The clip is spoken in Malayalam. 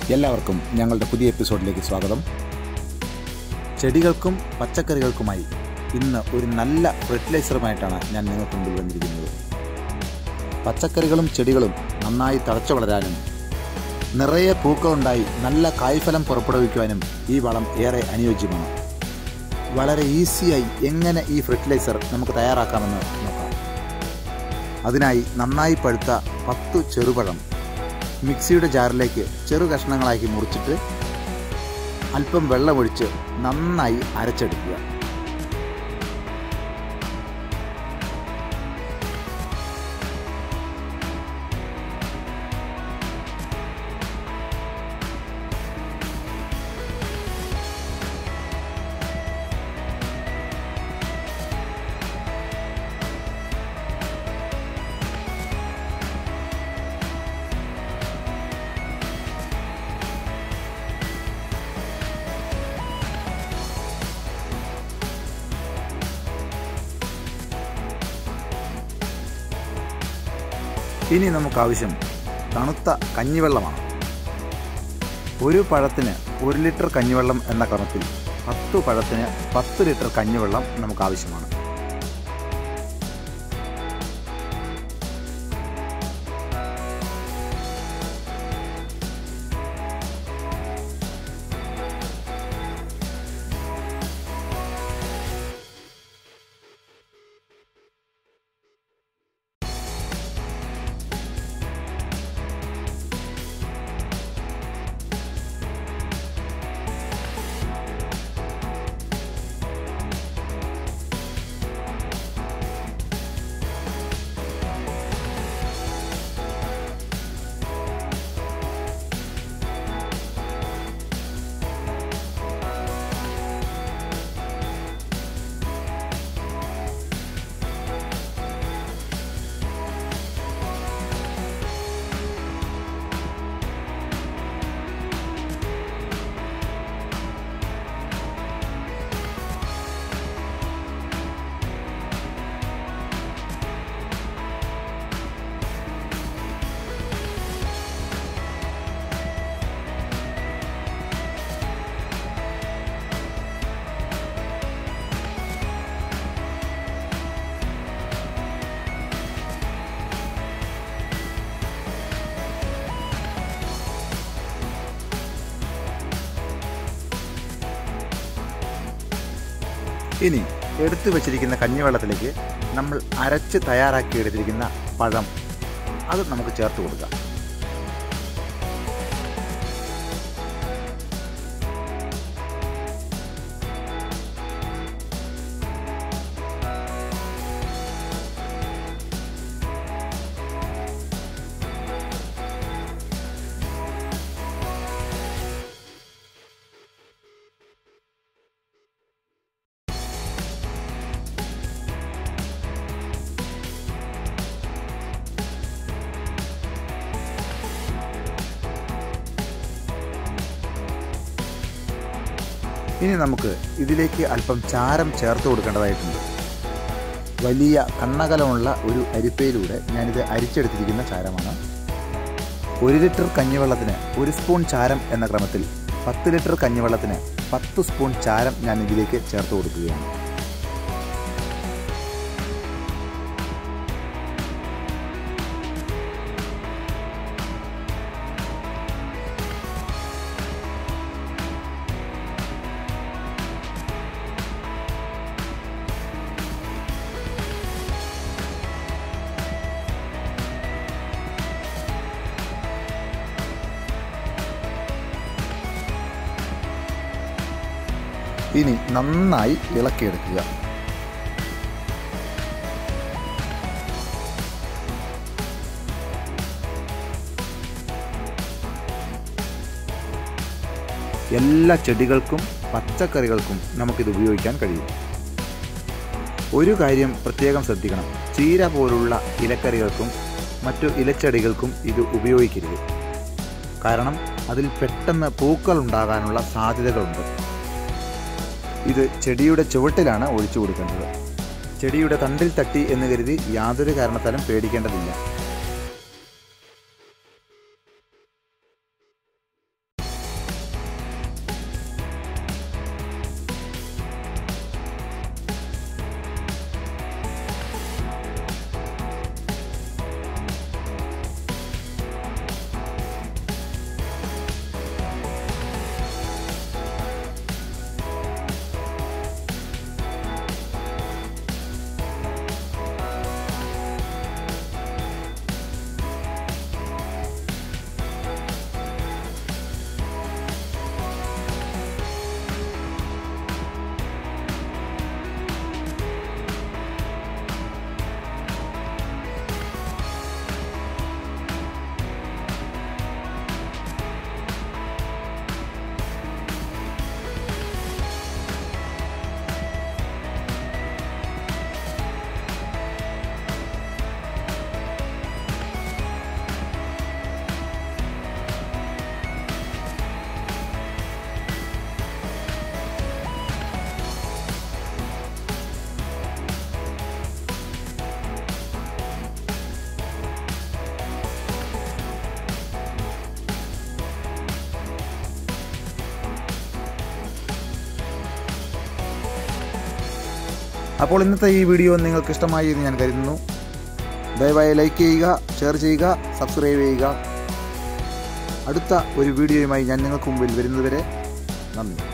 എല്ലാവർക്കും ഞങ്ങളുടെ പുതിയ എപ്പിസോഡിലേക്ക് സ്വാഗതം ചെടികൾക്കും പച്ചക്കറികൾക്കുമായി ഇന്ന് ഒരു നല്ല ഫെർട്ടിലൈസറുമായിട്ടാണ് ഞാൻ നിങ്ങൾക്ക് മുമ്പിൽ വന്നിരിക്കുന്നത് പച്ചക്കറികളും ചെടികളും നന്നായി തഴച്ചു വളരാനും നിറയെ പൂക്കളുണ്ടായി നല്ല കായ്ഫലം പുറപ്പെടുവിക്കുവാനും ഈ വളം ഏറെ അനുയോജ്യമാണ് വളരെ ഈസിയായി എങ്ങനെ ഈ ഫെർട്ടിലൈസർ നമുക്ക് തയ്യാറാക്കാമെന്ന് നോക്കാം അതിനായി നന്നായി പഴുത്ത പത്ത് ചെറുപഴം മിക്സിയുടെ ജാറിലേക്ക് ചെറു കഷ്ണങ്ങളാക്കി മുറിച്ചിട്ട് അല്പം വെള്ളമൊഴിച്ച് നന്നായി അരച്ചെടുക്കുക ഇനി നമുക്ക് ആവശ്യം തണുത്ത കഞ്ഞിവെള്ളമാണ് ഒരു പഴത്തിന് ഒരു ലിറ്റർ കഞ്ഞിവെള്ളം എന്ന ക്രമത്തിൽ പത്ത് പഴത്തിന് പത്ത് ലിറ്റർ കഞ്ഞിവെള്ളം നമുക്ക് ആവശ്യമാണ് ഇനി എടുത്തു വച്ചിരിക്കുന്ന കഞ്ഞിവെള്ളത്തിലേക്ക് നമ്മൾ അരച്ച് തയ്യാറാക്കി എടുത്തിരിക്കുന്ന പഴം അത് നമുക്ക് ചേർത്ത് കൊടുക്കാം ഇനി നമുക്ക് ഇതിലേക്ക് അല്പം ചാരം ചേർത്ത് കൊടുക്കേണ്ടതായിട്ടുണ്ട് വലിയ കണ്ണകലമുള്ള ഒരു അരിപ്പയിലൂടെ ഞാനിത് അരിച്ചെടുത്തിരിക്കുന്ന ചാരമാണ് ഒരു ലിറ്റർ കഞ്ഞിവെള്ളത്തിന് ഒരു സ്പൂൺ ചാരം എന്ന ക്രമത്തിൽ പത്ത് ലിറ്റർ കഞ്ഞിവെള്ളത്തിന് പത്ത് സ്പൂൺ ചാരം ഞാൻ ഇതിലേക്ക് ചേർത്ത് കൊടുക്കുകയാണ് ഇനി നന്നായി ഇളക്കിയെടുക്കുക എല്ലാ ചെടികൾക്കും പച്ചക്കറികൾക്കും നമുക്കിത് ഉപയോഗിക്കാൻ കഴിയും ഒരു കാര്യം പ്രത്യേകം ശ്രദ്ധിക്കണം ചീര പോലുള്ള ഇലക്കറികൾക്കും മറ്റു ഇലച്ചെടികൾക്കും ഇത് ഉപയോഗിക്കരുത് കാരണം അതിൽ പെട്ടെന്ന് പൂക്കൾ ഉണ്ടാകാനുള്ള സാധ്യതകളുണ്ട് ഇത് ചെടിയുടെ ചുവട്ടിലാണ് ഒഴിച്ചു കൊടുക്കേണ്ടത് ചെടിയുടെ തണ്ടിൽ തട്ടി എന്ന് കരുതി യാതൊരു കാരണത്താലും പേടിക്കേണ്ടതില്ല അപ്പോൾ ഇന്നത്തെ ഈ വീഡിയോ നിങ്ങൾക്ക് ഇഷ്ടമായി എന്ന് ഞാൻ കരുതുന്നു ദയവായി ലൈക്ക് ചെയ്യുക ഷെയർ ചെയ്യുക സബ്സ്ക്രൈബ് ചെയ്യുക അടുത്ത ഒരു വീഡിയോയുമായി ഞാൻ നിങ്ങൾക്ക് മുമ്പിൽ വരുന്നതുവരെ നന്ദി